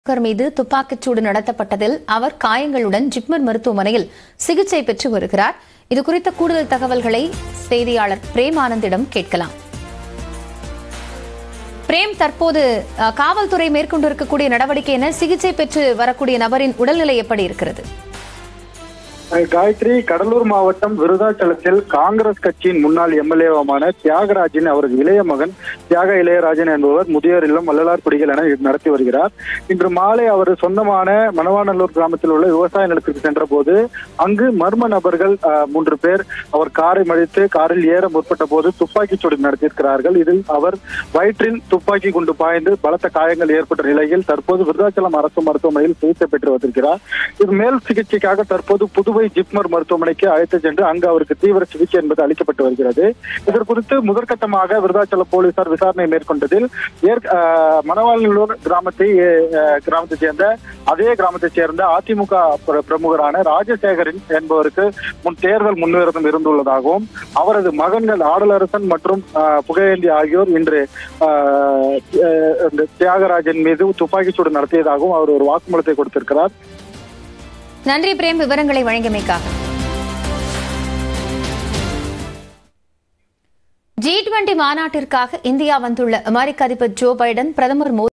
அவர் மீது துப்பாக்கிச்சூடு நடத்தப்பட்டதில் அவர் காயங்களுடன் ஜிப்மர் மருத்துவமனையில் சிகிச்சை பெற்று வருகிறார் இது குறித்த கூடுதல் தகவல்களை செய்தியாளர் பிரேம் ஆனந்திடம் கேட்கலாம் பிரேம் தற்போது அஹ், காவல்துறை மேற்கொண்டிருக்கக்கூடிய நடவடிக்கை என சிகிச்சை பெற்று வரக்கூடிய நபரின் உடல்நிலை எப்படி இருக்கிறது காயத்ரி கடலூர் மாவட்டம் விருதாச்சலத்தில் காங்கிரஸ் கட்சியின் முன்னாள் எம்எல்ஏவுமான தியாகராஜன் அவரது இளைய மகன் தியாக இளையராஜன் என்பவர் முதியோர் இல்லம் வள்ளலார் குடிகள் என நடத்தி வருகிறார் இன்று மாலை அவர் சொந்தமான மணவாநல்லூர் கிராமத்தில் உள்ள விவசாய நிலத்திற்கு சென்ற போது அங்கு மர்ம நபர்கள் அஹ், மூன்று பேர் அவர் காரை மடித்து காரில் ஏற முற்பட்ட போது துப்பாக்கிச் சூடு நடத்தியிருக்கிறார்கள் இதில் அவர் வயிற்றில் துப்பாக்கி குண்டு பாய்ந்து பலத்த காயங்கள் ஏற்பட்ட நிலையில் தற்போது விருதாச்சலம் அரசு மருத்துவமனையில் சிகிச்சை பெற்று வருகிறார் இது மேல் சிகிச்சைக்காக தற்போது புதுவை ஜிப்மர் மருத்துவமனைக்கு அழைத்து சென்று அங்கு அவருக்கு தீவிர சிகிச்சை என்பது அளிக்கப்பட்டு வருகிறது இதற்கு குறித்து முதற்கட்டமாக விருதாச்சலம் போலீசார் விசாரணை மேற்கொண்டதில் ஏற்- ஆஹ், மணவாளநல்லூர் கிராமத்தை ஆஹ், கிராமத்தைச் சேர்ந்த அதே கிராமத்தைச் சேர்ந்த அதிமுக பிர- பிரமுகரான ராஜசேகரன் என்பவருக்கு முன் தேர்தல் முன்விரோதம் இருந்துள்ளதாகவும் அவரது மகன்கள் ஆடலரசன் மற்றும் ஆஹ், புகழேந்தி ஆகியோர் இன்று ஆஹ், ஆஹ், இந்த தியாகராஜன் மீது துப்பாக்கிச்சூடு நடத்தியதாகவும் அவர் ஒரு வாக்குமூலத்தை கொடுத்திருக்கிறார் நன்றி பிரேம் விவரங்களை வழங்கியமைக்காக ஜி டுவெண்டி மாநாட்டிற்காக இந்தியா வந்துள்ள அமெரிக்க அதிபர் ஜோ பைடன் பிரதமர் மோடி